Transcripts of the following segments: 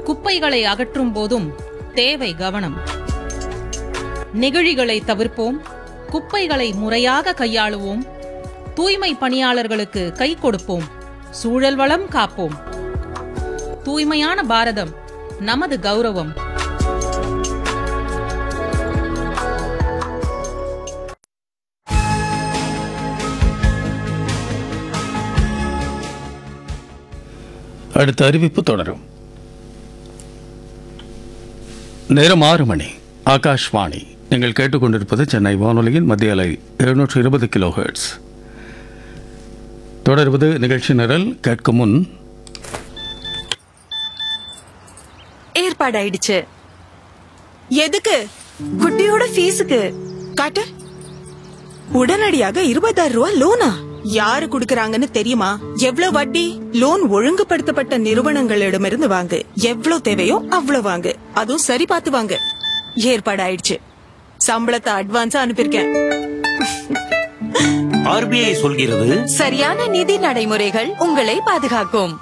குப்பைகளை அகற்றும் போதும் தேவை கவனம் நெகிழிகளை தவிர்ப்போம் குப்பைகளை முறையாக கையாளுவோம் தூய்மை பணியாளர்களுக்கு கை கொடுப்போம் சூழல் வளம் காப்போம் தூய்மையான பாரதம் நமது கௌரவம் அடுத்த அறிவிப்பு தொடரும் நேரம் ஆறு மணி ஆகாஷ்வாணி நீங்கள் கேட்டுக்கொண்டிருப்பது சென்னை வானொலியின் மத்திய அலை எழுநூற்று இருபது கிலோ ஹெர்ட்ஸ் தொடர்வது நிகழ்ச்சி நிரல் கேட்கும் முன் ஏற்பாடாயிடுச்சு எதுக்கு குட்டியோட ஃபீஸுக்கு காட்டு உடனடியாக இருபதாயிரம் ரூபாய் லோனா யாரு குடுக்கறாங்கன்னு தெரியுமா எவ்வளவு வட்டி லோன் ஒழுங்குபடுத்தப்பட்ட நிறுவனங்களிடமிருந்து வாங்கு எவ்வளவு தேவையோ அவ்வளவு வாங்கு அதுவும் சரி பார்த்து வாங்கு ஏற்பாடாயிடுச்சு சம்பளத்தை அட்வான்ஸா அனுப்பியிருக்கேன் ஆர்பிஐ சொல்கிறது சரியான நிதி நடைமுறைகள் உங்களை பாதுகாக்கும்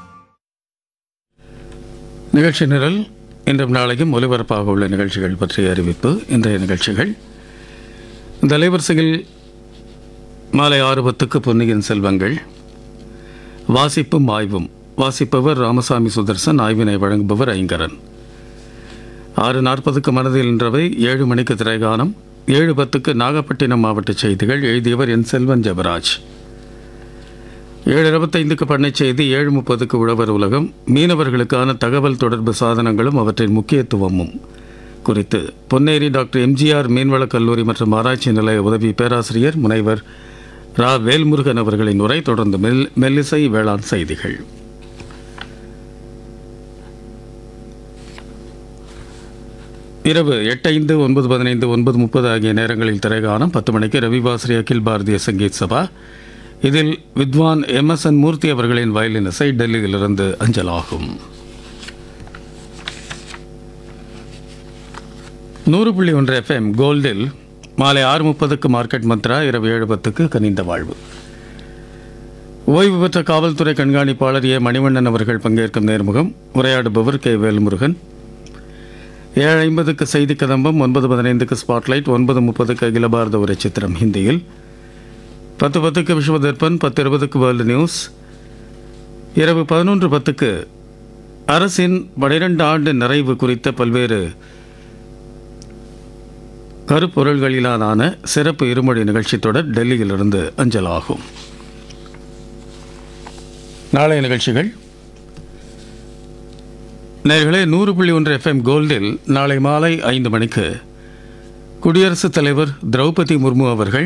நிகழ்ச்சி நிரல் இன்றும் நாளையும் ஒலிபரப்பாக உள்ள நிகழ்ச்சிகள் பற்றிய அறிவிப்பு இன்றைய நிகழ்ச்சிகள் இந்த அலைவரிசையில் மாலை ஆறு பத்துக்கு பொன்னியின் செல்வங்கள் வாசிப்பும் ஆய்வும் வாசிப்பவர் ராமசாமி சுதர்சன் ஆய்வினை வழங்குபவர் ஐங்கரன் ஆறு நாற்பதுக்கு மனதில் நின்றவை ஏழு மணிக்கு திரைகானம் ஏழு பத்துக்கு நாகப்பட்டினம் மாவட்ட செய்திகள் எழுதியவர் என் செல்வன் ஜெபராஜ் ஏழு இருபத்தைந்துக்கு பண்ணை செய்தி ஏழு முப்பதுக்கு உழவர் உலகம் மீனவர்களுக்கான தகவல் தொடர்பு சாதனங்களும் அவற்றின் முக்கியத்துவமும் குறித்து பொன்னேரி டாக்டர் எம்ஜிஆர் மீன்வளக் கல்லூரி மற்றும் ஆராய்ச்சி நிலைய உதவி பேராசிரியர் முனைவர் ரா வேல்முருகன் அவர்களின் உரை தொடர்ந்து மெல் மெல்லிசை வேளாண் செய்திகள் இரவு எட்டு ஐந்து ஒன்பது பதினைந்து ஒன்பது முப்பது ஆகிய நேரங்களில் திரைகாணம் பத்து மணிக்கு ரவிவாசரி அகில் பாரதிய சங்கீத் சபா இதில் வித்வான் எம் எஸ் என் மூர்த்தி அவர்களின் வயலின் இசை டெல்லியிலிருந்து அஞ்சலாகும் நூறு புள்ளி ஒன்று எஃப்எம் கோல்டில் மாலை ஆறு முப்பதுக்கு மார்க்கெட் மந்த்ரா இரவு ஏழு பத்துக்கு கனிந்த வாழ்வு ஓய்வு பெற்ற காவல்துறை கண்காணிப்பாளர் ஏ மணிவண்ணன் அவர்கள் பங்கேற்கும் நேர்முகம் உரையாடுபவர் கே வேல்முருகன் ஏழு ஐம்பதுக்கு செய்தி கதம்பம் ஒன்பது பதினைந்துக்கு ஸ்பாட்லைட் ஒன்பது முப்பதுக்கு அகில பாரத உரை சித்திரம் ஹிந்தியில் பத்து பத்துக்கு விஸ்வதர்பன் பத்து இருபதுக்கு வேர்ல்டு நியூஸ் இரவு பதினொன்று பத்துக்கு அரசின் பனிரெண்டு ஆண்டு நிறைவு குறித்த பல்வேறு கருப்பொருள்களிலான சிறப்பு இருமொழி நிகழ்ச்சி தொடர் டெல்லியிலிருந்து அஞ்சலாகும் நாளைய நிகழ்ச்சிகள் நேர்களே நூறு புள்ளி ஒன்று எஃப்எம் கோல்டில் நாளை மாலை ஐந்து மணிக்கு குடியரசுத் தலைவர் திரௌபதி முர்மு அவர்கள்